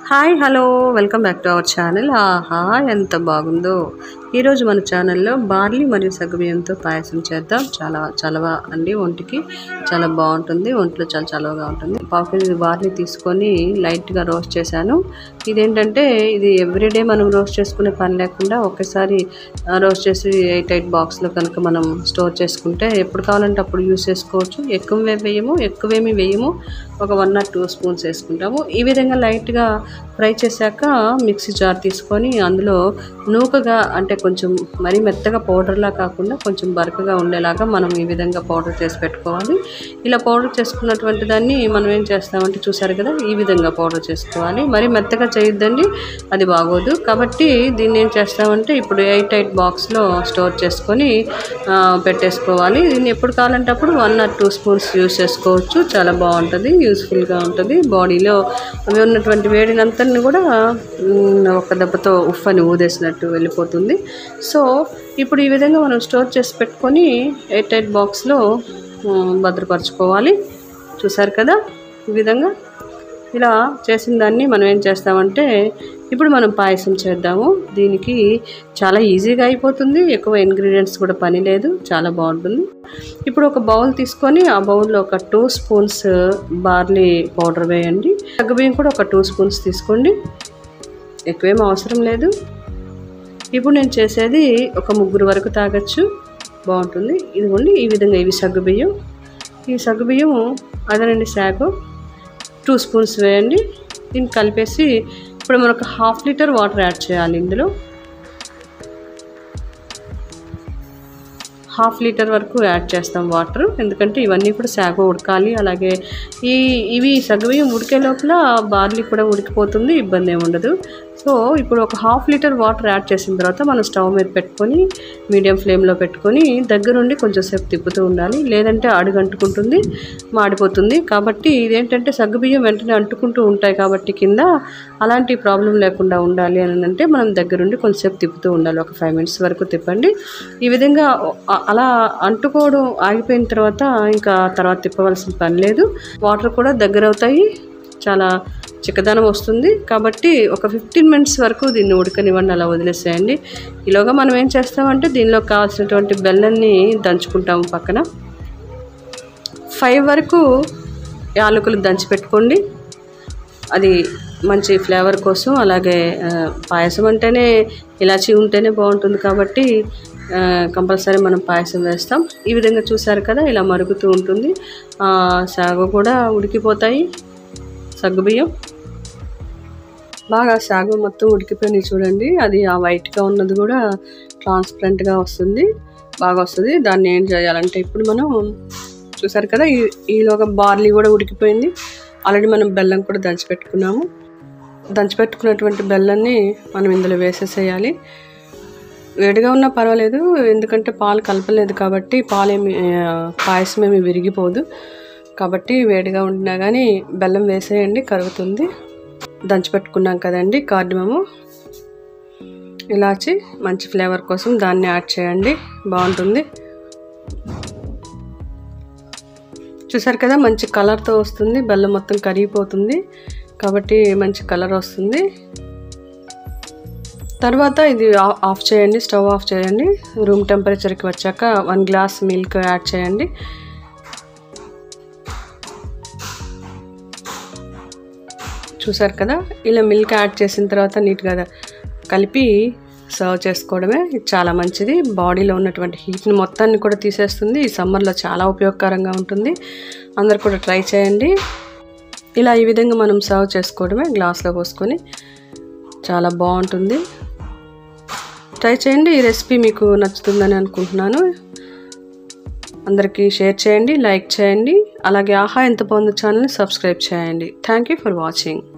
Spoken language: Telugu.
hi hello welcome back to our channel ఆహా ఎంత బాగుందో ఈరోజు మన ఛానల్లో బార్లీ మరియు సగ్గుబియ్యంతో పాయసం చేద్దాం చాలా చలవ అండి ఒంటికి చాలా బాగుంటుంది ఒంట్లో చాలా చలవగా ఉంటుంది పావు కేజీ బార్లీ తీసుకొని లైట్గా రోస్ట్ చేశాను ఇదేంటంటే ఇది ఎవ్రీడే మనం రోస్ట్ చేసుకునే పని లేకుండా ఒకేసారి రోస్ట్ చేసి ఎయిట్ ఎయిట్ బాక్స్లో కనుక మనం స్టోర్ చేసుకుంటే ఎప్పుడు కావాలంటే అప్పుడు యూస్ చేసుకోవచ్చు ఎక్కువ వేయము ఎక్కువేమి వేయము ఒక వన్ ఆర్ టూ స్పూన్స్ వేసుకుంటాము ఈ విధంగా లైట్గా ఫ్రై చేశాక మిక్సీ జార్ తీసుకొని అందులో నూకగా అంటే కొంచెం మరీ మెత్తగా పౌడర్లా కాకుండా కొంచెం బరకగా ఉండేలాగా మనం ఈ విధంగా పౌడర్ చేసి పెట్టుకోవాలి ఇలా పౌడర్ చేసుకున్నటువంటి దాన్ని మనం ఏం చేస్తామంటే చూసారు కదా ఈ విధంగా పౌడర్ చేసుకోవాలి మరీ మెత్తగా చేయొద్దండి అది బాగోదు కాబట్టి దీన్ని ఏం చేస్తామంటే ఇప్పుడు ఎయిట్ ఎయిట్ బాక్స్లో స్టోర్ చేసుకొని ఆ, పెట్టేసుకోవాలి దీన్ని ఎప్పుడు కావాలంటే అప్పుడు one or two spoons use చేసుకోవచ్చు చాలా బాగుంటుంది యూస్ఫుల్గా ఉంటుంది బాడీలో అవి ఉన్నటువంటి వేడినంతా కూడా మ్, ఒక దెబ్బతో ఉఫ్ అని ఊదేసినట్టు వెళ్ళిపోతుంది సో ఇప్పుడు ఈ విధంగా మనం స్టోర్ చేసి పెట్టుకొని ఎయిట్ ఎయిట్ బాక్స్లో భద్రపరచుకోవాలి చూసారు కదా ఈ విధంగా ఇలా చేసిన దాన్ని మనం ఏం చేస్తామంటే ఇప్పుడు మనం పాయసం చేద్దాము దీనికి చాలా ఈజీగా అయిపోతుంది ఎక్కువ ఇంగ్రీడియంట్స్ కూడా పని లేదు చాలా బాగుంటుంది ఇప్పుడు ఒక బౌల్ తీసుకొని ఆ బౌల్లో ఒక టూ స్పూన్స్ బార్లీ పౌడర్ వేయండి సగ్గుబియ్యం కూడా ఒక టూ స్పూన్స్ తీసుకోండి ఎక్కువేం అవసరం లేదు ఇప్పుడు నేను చేసేది ఒక ముగ్గురు వరకు తాగొచ్చు బాగుంటుంది ఇదిగోండి ఈ విధంగా ఇవి సగ్గుబియ్యం ఈ సగ్గుబియ్యం అదేనండి శాఖ టూ స్పూన్స్ వేయండి దీన్ని కలిపేసి ఇప్పుడు మనకు హాఫ్ లీటర్ వాటర్ యాడ్ చేయాలి ఇందులో హాఫ్ లీటర్ వరకు యాడ్ చేస్తాం వాటర్ ఎందుకంటే ఇవన్నీ కూడా శాగ ఉడకాలి అలాగే ఈ ఇవి సగవియం ఉడికే లోపల బార్లీ కూడా ఉడికిపోతుంది ఇబ్బంది ఏమి ఉండదు సో ఇప్పుడు ఒక హాఫ్ లీటర్ వాటర్ యాడ్ చేసిన తర్వాత మనం స్టవ్ మీద పెట్టుకొని మీడియం ఫ్లేమ్లో పెట్టుకొని దగ్గరుండి కొంచెం సేపు తిప్పుతూ ఉండాలి లేదంటే అడుగంటుకుంటుంది మాడిపోతుంది కాబట్టి ఇదేంటంటే సగ్గుబియ్యం వెంటనే అంటుకుంటూ ఉంటాయి కాబట్టి కింద అలాంటి ప్రాబ్లం లేకుండా ఉండాలి అని అంటే మనం దగ్గరుండి కొంచెంసేపు తిప్పుతూ ఉండాలి ఒక ఫైవ్ మినిట్స్ వరకు తిప్పండి ఈ విధంగా అ- అలా అంటుకోవడం ఆగిపోయిన తర్వాత ఇంకా తర్వాత తిప్పవలసిన పని లేదు వాటర్ కూడా దగ్గర అవుతాయి చాలా చిక్కదనం వస్తుంది కాబట్టి ఒక ఫిఫ్టీన్ మినిట్స్ వరకు దీన్ని ఉడకనివ్వండి అలా వదిలేసేయండి ఈలోగా మనం ఏం చేస్తామంటే దీనిలో కావాల్సినటువంటి బెల్లాన్ని దంచుకుంటాము పక్కన ఫైవ్ వరకు యాలకులు దంచి పెట్టుకోండి అది మంచి ఫ్లేవర్ కోసం అలాగే ఆ, పాయసం అంటేనే ఇలాచీ ఉంటేనే బాగుంటుంది కాబట్టి కంపల్సరీ మనం పాయసం వేస్తాం ఈ విధంగా చూసారు కదా ఇలా మరుగుతూ ఉంటుంది ఆ, సాగు కూడా ఉడికిపోతాయి సగ్గుబియ్యం బాగా సాగు మొత్తం ఉడికిపోయినాయి చూడండి అది ఆ వైట్గా ఉన్నది కూడా ట్రాన్స్పరెంట్గా వస్తుంది బాగా వస్తుంది దాన్ని ఏం చేయాలంటే ఇప్పుడు మనం చూసారు కదా ఈ ఈలోగా బార్లీ కూడా ఉడికిపోయింది ఆల్రెడీ మనం బెల్లం కూడా దంచిపెట్టుకున్నాము దంచిపెట్టుకున్నటువంటి బెల్లాన్ని మనం ఇందులో వేసేసేయాలి వేడిగా ఉన్నా పర్వాలేదు ఎందుకంటే పాలు కలపలేదు కాబట్టి పాలేమి ఆ, పాయసం ఏమి విరిగిపోదు కాబట్టి వేడిగా ఉండినా కానీ బెల్లం వేసేయండి కరుగుతుంది దంచిపెట్టుకున్నాం కదండి కార్డమము ఇలాచి మంచి ఫ్లేవర్ కోసం దాన్ని యాడ్ చేయండి బాగుంటుంది చూసారు కదా మంచి కలర్తో వస్తుంది బెల్లం మొత్తం కరిగిపోతుంది కాబట్టి మంచి కలర్ వస్తుంది తర్వాత ఇది ఆ- ఆఫ్ చేయండి స్టవ్ ఆఫ్ చేయండి రూమ్ టెంపరేచర్కి వచ్చాక వన్ గ్లాస్ మిల్క్ యాడ్ చేయండి చూసారు కదా ఇలా మిల్క్ యాడ్ చేసిన తర్వాత నీట్గా కలిపి సర్వ్ చేసుకోవడమే ఇది చాలా మంచిది బాడీలో ఉన్నటువంటి హీట్ని మొత్తాన్ని కూడా తీసేస్తుంది ఈ సమ్మర్లో చాలా ఉపయోగకరంగా ఉంటుంది అందరు కూడా ట్రై చేయండి ఇలా ఈ విధంగా మనం సర్వ్ చేసుకోవడమే గ్లాస్లో పోసుకొని చాలా బాగుంటుంది ట్రై చేయండి ఈ రెసిపీ మీకు నచ్చుతుందని అనుకుంటున్నాను అందరికీ షేర్ చేయండి లైక్ చేయండి అలాగే ఆహా ఎంత బాగుందో ఛానల్ని సబ్స్క్రైబ్ చేయండి థ్యాంక్ యూ ఫర్ వాచింగ్